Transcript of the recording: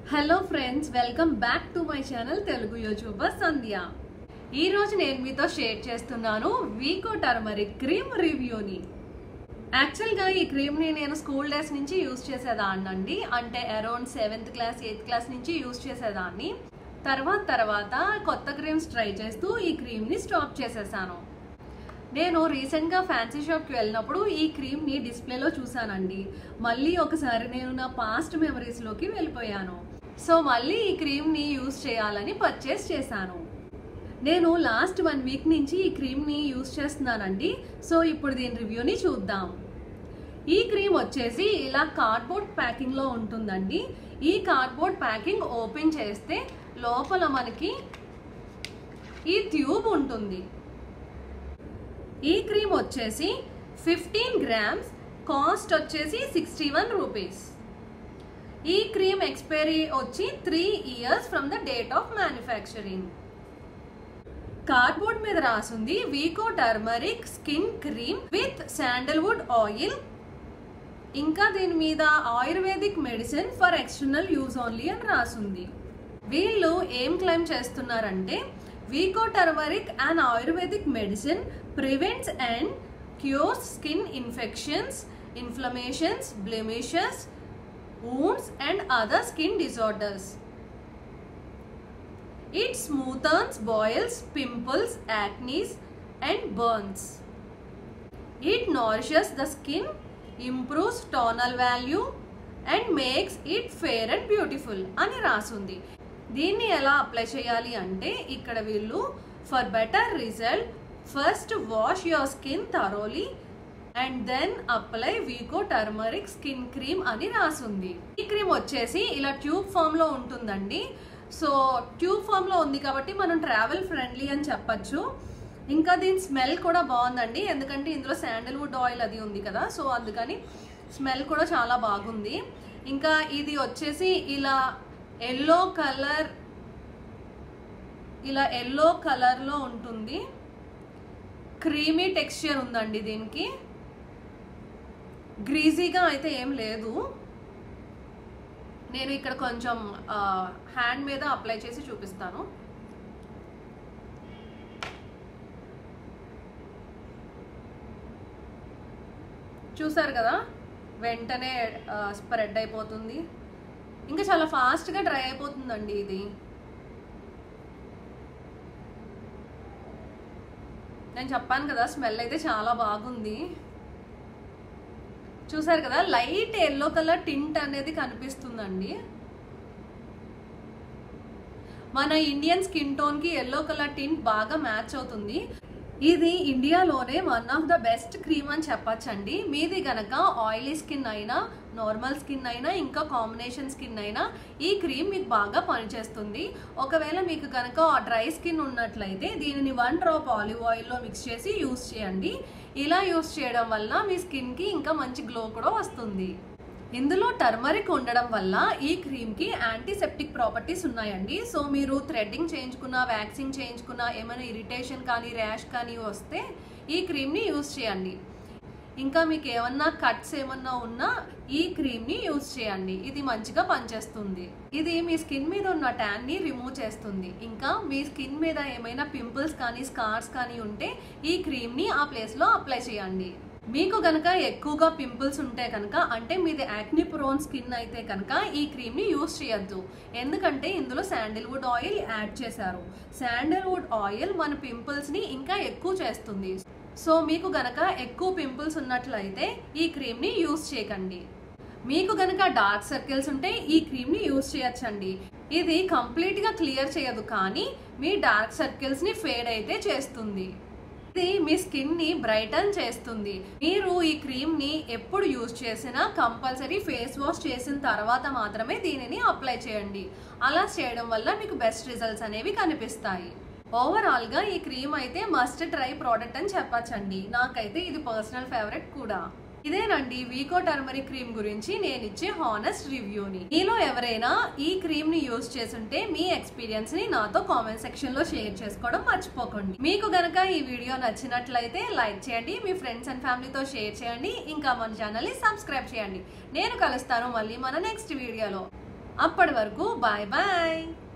Hello friends welcome back to my channel Telugu YouTuber Sandhya ఈ రోజు నేను మీతో షేర్ చేస్తున్నాను వీకో టర్మరిక్ క్రీమ్ రివ్యూని యాక్చువల్గా ఈ క్రీమ్ని నేను స్కూల్ డేస్ నుంచి యూస్ చేసేదాన్నండి అంటే around seventh class eighth class నుంచి యూస్ చేసేదాన్ని తర్వాత తర్వాత కొత్త క్రీమ్స్ ట్రై చేస్తూ ఈ క్రీమ్ని స్టాప్ చేసేసాను నేను రీసెంట్గా ఫ్యాన్సీ షాప్కి వెళ్ళినప్పుడు ఈ క్రీమ్ని డిస్ప్లేలో చూసానండి మళ్ళీ ఒకసారి నేను నా పాస్ట్ మెమరీస్లోకి వెళ్ళిపోయాను సో మళ్ళీ ఈ క్రీమ్ని యూస్ చేయాలని పర్చేస్ చేశాను నేను లాస్ట్ వన్ వీక్ నుంచి ఈ క్రీమ్ని యూస్ చేస్తున్నానండి సో ఇప్పుడు దీని రివ్యూని చూద్దాం ఈ క్రీమ్ వచ్చేసి ఇలా కార్డ్బోర్డ్ ప్యాకింగ్లో ఉంటుందండి ఈ కార్డ్బోర్డ్ ప్యాకింగ్ ఓపెన్ చేస్తే లోపల మనకి ఈ ట్యూబ్ ఉంటుంది ఈ క్రీమ్ వచ్చేసి ఫిఫ్టీన్ గ్రామ్స్ కాస్ట్ వచ్చేసి సిక్స్టీ వన్ రూపీస్ ఈ క్రీమ్ ఎక్స్పైరీ వచ్చి three years from the date of manufacturing cardboard మీద రాసుంది Vicco turmeric skin cream with sandalwood oil ఇంకా దీని మీద ayurvedic medicine for external use only అని రాసుంది వీళ్ళు ఏం క్లెయిమ్ చేస్తున్నారంటే Vicco turmeric and ayurvedic medicine prevents and cures skin infections inflammations blemishes wounds and other skin disorders. It smoothens boils, pimples, acne and burns. It nourishes the skin, improves tonal value and makes it fair and beautiful అని రాసుంది దీన్ని ఎలా apply చేయాలి అంటే ఇక్కడ వీళ్ళు for better result first wash your skin thoroughly and then apply Vicco turmeric skin cream అని రాసుంది ఈ క్రీమ్ వచ్చేసి ఇలా ట్యూబ్ ఫామ్ లో ఉంటుందండి సో ట్యూబ్ ఫామ్ లో ఉంది కాబట్టి మనం ట్రావెల్ ఫ్రెండ్లీ అని చెప్పచ్చు ఇంకా దీని స్మెల్ కూడా బాగుందండి ఎందుకంటే ఇందులో శాండల్వుడ్ ఆయిల్ అది ఉంది కదా సో అందుకని స్మెల్ కూడా చాలా బాగుంది ఇంకా ఇది వచ్చేసి ఇలా ఎల్లో కలర్ ఇలా ఎల్లో కలర్లో ఉంటుంది క్రీమీ టెక్స్చర్ ఉందండి దీనికి గ్రీజీగా అయితే ఏం లేదు నేను ఇక్కడ కొంచెం హ్యాండ్ మీద అప్లై చేసి చూపిస్తాను చూసారు కదా వెంటనే స్ప్రెడ్ అయిపోతుంది ఇంకా చాలా ఫాస్ట్గా డ్రై అయిపోతుందండి ఇది నేను చెప్పాను కదా స్మెల్ అయితే చాలా బాగుంది చూసారు కదా లైట్ ఎల్లో కలర్ టింట్ అనేది కనిపిస్తుందండి మన ఇండియన్ స్కిన్ టోన్ కి ఎల్లో కలర్ టింట్ బాగా మ్యాచ్ అవుతుంది ఇది ఇండియాలోనే one of the best cream అని చెప్పచ్చండి మీది గనక ఆయిలీ స్కిన్ అయినా నార్మల్ స్కిన్ అయినా ఇంకా కాంబినేషన్ స్కిన్ అయినా ఈ క్రీమ్ మీకు బాగా పనిచేస్తుంది ఒకవేళ మీకు కనుక డ్రై స్కిన్ ఉన్నట్లయితే దీనిని వన్ డ్రాప్ ఆలివ్ ఆయిల్లో మిక్స్ చేసి యూస్ చేయండి ఇలా యూస్ చేయడం వల్ల మీ స్కిన్కి ఇంకా మంచి గ్లో కూడా వస్తుంది ఇందులో టర్మరిక్ ఉండడం వల్ల ఈ క్రీమ్కి యాంటీసెప్టిక్ ప్రాపర్టీస్ ఉన్నాయండి సో మీరు థ్రెడ్డింగ్ చేయించుకున్న వ్యాక్సింగ్ చేయించుకున్న ఏమైనా ఇరిటేషన్ కానీ ర్యాష్ కానీ వస్తే ఈ క్రీమ్ని యూస్ చేయండి ఇంకా మీకు ఏమన్నా కట్స్ ఏమన్నా ఉన్నా ఈ క్రీమ్ ని యూజ్ చేయండి ఇది మంచిగా పనిచేస్తుంది ఇది మీ స్కిన్ మీద ఉన్న ట్యాన్ ని రిమూవ్ చేస్తుంది ఇంకా మీ స్కిన్ మీద ఏమైనా పింపుల్స్ కానీ స్కార్స్ కానీ ఉంటే ఈ క్రీమ్ ని ఆ ప్లేస్ లో అప్లై చేయండి మీకు గనక ఎక్కువగా పింపుల్స్ ఉంటే కనుక అంటే మీది యాక్ని ప్రోన్ స్కిన్ అయితే కనుక ఈ క్రీమ్ ని యూస్ చేయొద్దు ఎందుకంటే ఇందులో శాండిల్వుడ్ ఆయిల్ యాడ్ చేశారు శాండిల్వుడ్ ఆయిల్ మన పింపుల్స్ ని ఇంకా ఎక్కువ చేస్తుంది సో మీకు గనక ఎక్కువ పింపుల్స్ ఉన్నట్లయితే ఈ క్రీమ్ని యూస్ చేయకండి మీకు గనక డార్క్ సర్కిల్స్ ఉంటే ఈ క్రీమ్ని యూస్ చేయొచ్చండి ఇది కంప్లీట్గా క్లియర్ చేయదు కానీ మీ డార్క్ సర్కిల్స్ని ఫేడ్ అయితే చేస్తుంది ఇది మీ స్కిన్ ని బ్రైటన్ చేస్తుంది మీరు ఈ క్రీమ్ ని ఎప్పుడు యూజ్ చేసినా కంపల్సరీ ఫేస్ వాష్ చేసిన తర్వాత మాత్రమే దీనిని అప్లై చేయండి అలా చేయడం వల్ల మీకు బెస్ట్ రిజల్ట్స్ అనేవి కనిపిస్తాయి ఓవరాల్ గా ఈ క్రీమ్ అయితే మస్ట్ ట్రై ప్రోడక్ట్ అని చెప్పచ్చండి నాకైతే ఇది పర్సనల్ ఫేవరెట్ కూడా ఇదేనండి వీకో టర్మరిక్ క్రీమ్ గురించి నేను ఇచ్చే హానెస్ట్ రివ్యూని మీలో ఎవరైనా ఈ క్రీమ్ ని యూజ్ చేసుంటే మీ ఎక్స్పీరియన్స్ ని నాతో కామెంట్ సెక్షన్ లో షేర్ చేసుకోవడం మర్చిపోకండి మీకు గనక ఈ వీడియో నచ్చినట్లయితే లైక్ చేయండి మీ ఫ్రెండ్స్ అండ్ ఫ్యామిలీతో షేర్ చేయండి ఇంకా మన ఛానల్ ని సబ్స్క్రైబ్ చేయండి నేను కలుస్తాను మళ్ళీ మన నెక్స్ట్ వీడియోలో అప్పటి వరకు బాయ్ బాయ్